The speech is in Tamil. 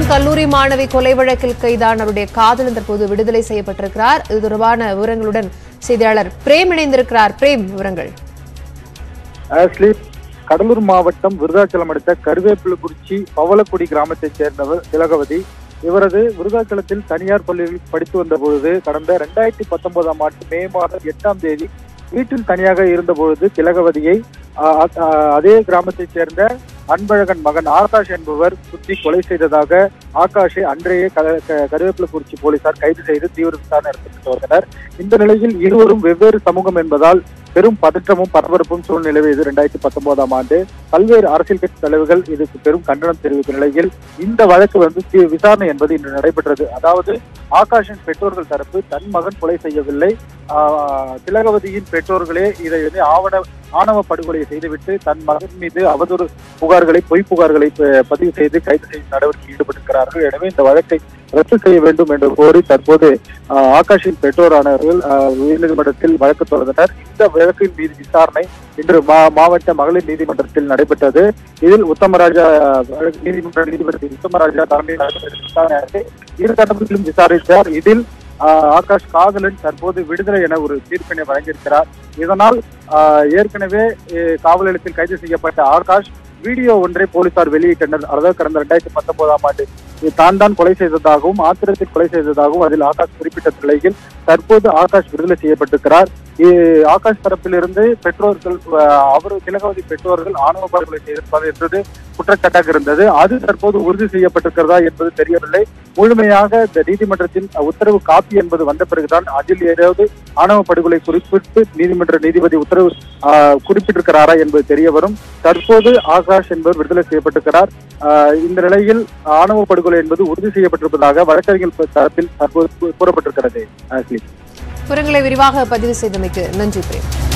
கல்லூரி மாணவி கொலை வழக்கில் கைதான அவருடைய காதலன் தற்போது விடுதலை செய்யப்பட்டிருக்கிறார் இது தொடர்பான விவரங்களுடன் செய்தியாளர் பிரேம் இணைந்திருக்கிறார் பிரேம் விவரங்கள் ஆஷ்லி கடலூர் மாவட்டம் விருதாச்சலம் அடுத்த கருவேப்பிலக்குறிச்சி பவளக்குடி கிராமத்தைச் சேர்ந்தவர் திலகவதி இவரது விருதாச்சலத்தில் தனியார் பள்ளியில் படித்து வந்த பொழுது கடந்த இரண்டாயிரத்தி பத்தொன்பதாம் ஆண்டு மே மாதம் எட்டாம் தேதி வீட்டில் தனியாக இருந்த பொழுது திலகவதியை ஆ, ஆ, அதே கிராமத்தைச் சேர்ந்த அன்பழகன் மகன் ஆகாஷ் என்பவர் குத்தி கொலை செய்ததாக ஆகாஷை அன்றைய க- க- கருவேப்பிலக்குறிச்சி போலீசார் கைது செய்து தீவிர விசாரணை நடத்தப்பட்டு வந்தனர் இந்த நிலையில் இருவரும் வெவ்வேறு சமூகம் என்பதால் பெரும் பதற்றமும் பரபரப்பும் சூழ்நிலை நிலவியது இரண்டாயிரத்தி பத்தொன்பதாம் ஆண்டு பல்வேறு அரசியல் கட்சி தலைவர்கள் இதுக்கு பெரும் கண்டனம் தெரிவித்த நிலையில் இந்த வழக்கு வந்து தி- விசாரணை என்பது இன்று நடைபெற்றது அதாவது ஆகாஷின் பெற்றோர்கள் தரப்பு தன் மகன் கொலை செய்யவில்லை ஆஹ், திலகவதியின் பெற்றோர்களே இதை வந்து ஆவண ஆணவ படுகொலையை செய்துவிட்டு தன் மகன் மீது அவதூறு புகார்களை பொய் புகார்களை ப- பதிவு செய்து கைது செய்யும் நடவடிக்கையில் ஈடுபட்டிருக்கிறார்கள் எனவே இந்த வழக்கை ரத்து செய்ய வேண்டும் என்று கோரி தற்போது ஆஹ், ஆகாஷின் பெற்றோரானவர்கள் ஆஹ், உயர்நீதிமன்றத்தில் வழக்கு தொடர்ந்தனர் இந்த வழக்கின் மீது விசாரணை இன்று மா- மாவட்ட மகளிர் நீதிமன்றத்தில் நடைபெற்றது இதில் உத்தமராஜா ஆஹ், நீதிமன்ற நீதிபதி உத்தமராஜா தலைமையில் நடைபெற்ற விசாரணை இரு தரப்பிலும் விசாரித்தார் இதில் ஆஹ், ஆகாஷ் காதலன் தற்போது விடுதலை என ஒரு தீர்ப்பினை வழங்கியிருக்கிறார் இதனால் ஆஹ், ஏற்கனவே அஹ், காவல் நிலையத்தில் கைது செய்யப்பட்ட ஆகாஷ் வீடியோ ஒன்றை போலீசார் வெளியிட்டனர் அதாவது கடந்த இரண்டாயிரத்தி பத்தொன்பதாம் ஆண்டு இது தான் தான் கொலை செய்ததாகவும் ஆத்திரத்தில் கொலை செய்ததாகவும் அதில் ஆகாஷ் குறிப்பிட்ட நிலையில் தற்போது ஆகாஷ் விடுதலை செய்யப்பட்டிருக்கிறார் இ- ஆகாஷ் தரப்பிலிருந்து பெற்றோர்கள் அஹ், அவர் திலகவதி பெற்றோர்கள் ஆணவ படுகொலை செய்திருப்பது என்பது குற்றச்சாட்டாக இருந்தது அது தற்போது உறுதி செய்யப்பட்டிருக்கிறதா என்பது தெரியவில்லை முழுமையாக இந்த நீதிமன்றத்தின் உத்தரவு காப்பி என்பது வந்த பிறகுதான் அதில் ஏதாவது ஆணவ படுகொலை குறிப்பிட்டு நீதிமன்ற நீதிபதி உத்தரவு ஆஹ், குறிப்பிட்டிருக்கிறாரா என்பது தெரிய வரும் தற்போது ஆகாஷ் என்பவர் விடுதலை செய்யப்பட்டிருக்கிறார் ஆஹ், இந்த நிலையில் ஆணவ படுகொலை என்பது உறுதி செய்யப்பட்டிருப்பதாக வழக்கறிஞர் தரப்பில் தற்போது கூ- கூறப்பட்டிருக்கிறது ஆஷ்லி விவரங்களை விரிவாக பதிவு செய்தமைக்கு நன்றி பிரேம்